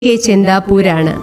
K ചെന്താപ്പൂരാണ്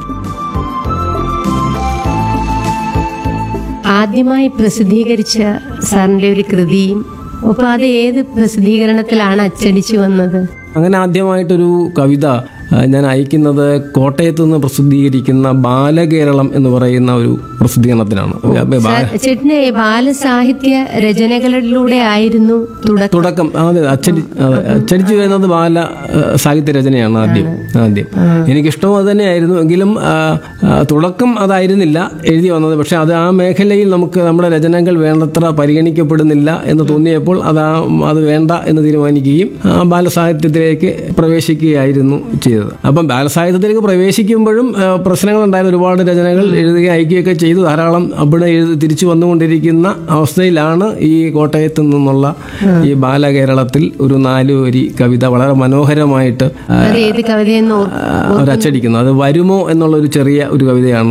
ആദ്യമായി പ്രസിദ്ധീകരിച്ച സാറിന്റെ ഒരു കൃതിയും ഒപ്പം അത് ഏത് പ്രസിദ്ധീകരണത്തിലാണ് അച്ചടിച്ചു വന്നത് അങ്ങനെ ആദ്യമായിട്ടൊരു കവിത ആ, ഞാൻ അയക്കുന്നത് കോട്ടയത്ത് നിന്ന് പ്രസിദ്ധീകരിക്കുന്ന ബാലകേരളം എന്ന് പറയുന്ന ഒരു പ്രസിദ്ധീകരണത്തിനാണ് ബാ- ചേട്ടന് ബാലസാഹിത്യ രചനകളിലൂടെ ആയിരുന്നു തുടക്കം തുടക്കം അതെ അച്ചടി അതെ അച്ചടിച്ചു വരുന്നത് ബാല ആ, സാഹിത്യ രചനയാണ് ആദ്യം ആദ്യം എനിക്കിഷ്ടവും അത് തന്നെയായിരുന്നു എങ്കിലും ആ, ആ, തുടക്കം അതായിരുന്നില്ല എഴുതി വന്നത് പക്ഷെ അത് ആ മേഖലയിൽ നമുക്ക് നമ്മുടെ രചനകൾ വേണ്ടത്ര പരിഗണിക്കപ്പെടുന്നില്ല എന്ന് തോന്നിയപ്പോൾ അത് ആ അത് വേണ്ട എന്ന് തീരുമാനിക്കുകയും ആ, ബാലസാഹിത്യത്തിലേക്ക് പ്രവേശിക്കുകയായിരുന്നു ചെയ്തത് അപ്പം ബാലസാഹിത്യത്തിലേക്ക് പ്രവേശിക്കുമ്പോഴും ആ, പ്രശ്നങ്ങളുണ്ടായിരുന്നു ഒരുപാട് രചനകൾ എഴുതുകയും അയക്കുകയൊക്കെ ചെയ്തു ധാരാളം അവിടെ എഴുതി തിരിച്ചു വന്നുകൊണ്ടിരിക്കുന്ന അവസ്ഥയിലാണ് ഈ കോട്ടയത്ത് നിന്നുള്ള ഈ ബാലകേരളത്തിൽ ഒരു നാല് വരി കവിത വളരെ മനോഹരമായിട്ട് ആ, അത് ഏത് കവിതയെന്ന് ഓർ- അവർ അച്ചടിക്കുന്നത് അത് വരുമോ എന്നുള്ള ഒരു ചെറിയ ഒരു കവിതയാണ്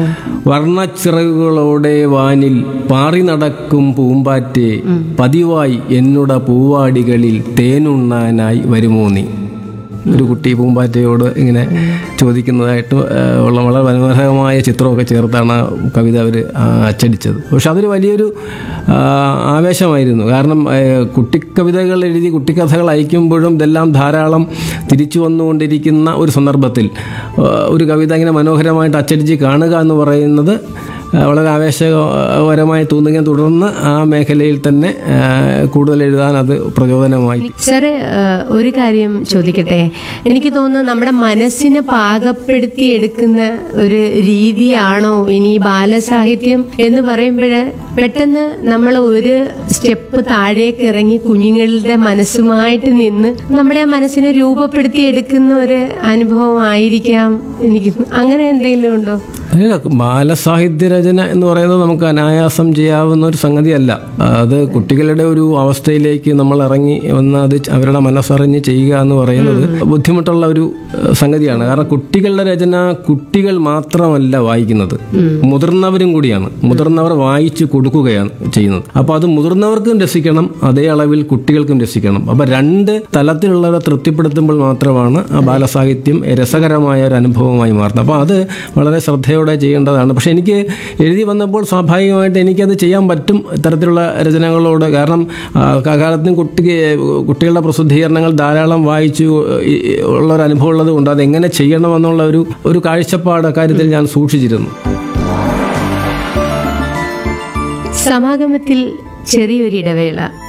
വർണ്ണച്ചിറകുകളോടെ വാനിൽ പാറി നടക്കും പൂമ്പാറ്റെ പതിവായി എന്നുട പൂവാടികളിൽ തേനുണ്ണാനായി വരുമോ നീ ഒരു കുട്ടി പൂമ്പാറ്റയോട് ഇങ്ങനെ ചോദിക്കുന്നതായിട്ട് ആ, ഉള്ള വളരെ മനോഹരമായ ചിത്രമൊക്കെ ചേർത്താണ് ആ കവിത അവർ അച്ചടിച്ചത് പക്ഷെ അതൊരു വലിയൊരു ആ, ആവേശമായിരുന്നു കാരണം ആ, കുട്ടിക്കവിതകൾ എഴുതി കുട്ടിക്കഥകൾ അയക്കുമ്പോഴും ഇതെല്ലാം ധാരാളം തിരിച്ചു വന്നുകൊണ്ടിരിക്കുന്ന ഒരു സന്ദർഭത്തിൽ ആ, ഒരു കവിത ഇങ്ങനെ മനോഹരമായിട്ട് അച്ചടിച്ച് കാണുക എന്ന് പറയുന്നത് ആ, വളരെ ആവേശകരമായി തോന്നുകയും തുടർന്ന് ആ മേഖലയിൽ തന്നെ ആ, കൂടുതൽ എഴുതാൻ അത് പ്രചോദനമായി സാറ് ഏഹ്, ഒരു കാര്യം ചോദിക്കട്ടെ എനിക്ക് തോന്നുന്നു നമ്മുടെ മനസ്സിനെ പാകപ്പെടുത്തി എടുക്കുന്ന ഒരു രീതിയാണോ ഇനി ഈ ബാലസാഹിത്യം എന്ന് പറയുമ്പോൾ പെട്ടെന്ന് നമ്മൾ ഒരു സ്റ്റെപ്പ് താഴേക്ക് ഇറങ്ങി കുഞ്ഞുങ്ങളുടെ മനസ്സുമായിട്ട് നിന്ന് നമ്മുടെ ആ മനസ്സിനെ രൂപപ്പെടുത്തി എടുക്കുന്ന ഒരു അനുഭവമായിരിക്കാം എനിക്ക് അങ്ങനെ എന്തെങ്കിലും ഉണ്ടോ അല്ല ബാലസാഹിത്യ രചന എന്ന് പറയുന്നത് നമുക്ക് അനായാസം ചെയ്യാവുന്ന ഒരു സംഗതിയല്ല അത് കുട്ടികളുടെ ഒരു അവസ്ഥയിലേക്ക് നമ്മൾ ഇറങ്ങി വന്ന് അത് അവരുടെ മനസ്സറിഞ്ഞ് ചെയ്യുക എന്ന് പറയുന്നത് ബുദ്ധിമുട്ടുള്ള ഒരു ഏഹ്, സംഗതിയാണ് കാരണം കുട്ടികളുടെ രചന കുട്ടികൾ മാത്രമല്ല വായിക്കുന്നത് മുതിർന്നവരും കൂടിയാണ് മുതിർന്നവർ വായിച്ചു കൊടുക്കുകയാണ് ചെയ്യുന്നത് അപ്പോൾ അത് മുതിർന്നവർക്കും രസിക്കണം അതേ അളവിൽ കുട്ടികൾക്കും രസിക്കണം അപ്പോൾ രണ്ട് തലത്തിലുള്ളവരെ തൃപ്തിപ്പെടുത്തുമ്പോൾ മാത്രമാണ് ആ ബാലസാഹിത്യം രസകരമായ ഒരു അനുഭവമായി മാറുന്നത് അപ്പോൾ അത് വളരെ ശ്രദ്ധയോടെ ചെയ്യേണ്ടതാണ് പക്ഷെ എനിക്ക് എഴുതി വന്നപ്പോൾ സ്വാഭാവികമായിട്ട് എനിക്കത് ചെയ്യാൻ പറ്റും ഇത്തരത്തിലുള്ള രചനകളോട് കാരണം ആ, കാലത്തും കുട്ടി കുട്ടികളുടെ പ്രസിദ്ധീകരണങ്ങൾ ധാരാളം വായിച്ചു ഈ, ഉള്ള ഒരു അനുഭവം ഉള്ളത് കൊണ്ട് അത് എങ്ങനെ ചെയ്യണമെന്നുള്ള ഒരു ഒരു കാഴ്ചപ്പാട് അക്കാര്യത്തിൽ ഞാൻ സൂക്ഷിച്ചിരുന്നു സമാഗമത്തിൽ ചെറിയൊരിടവേള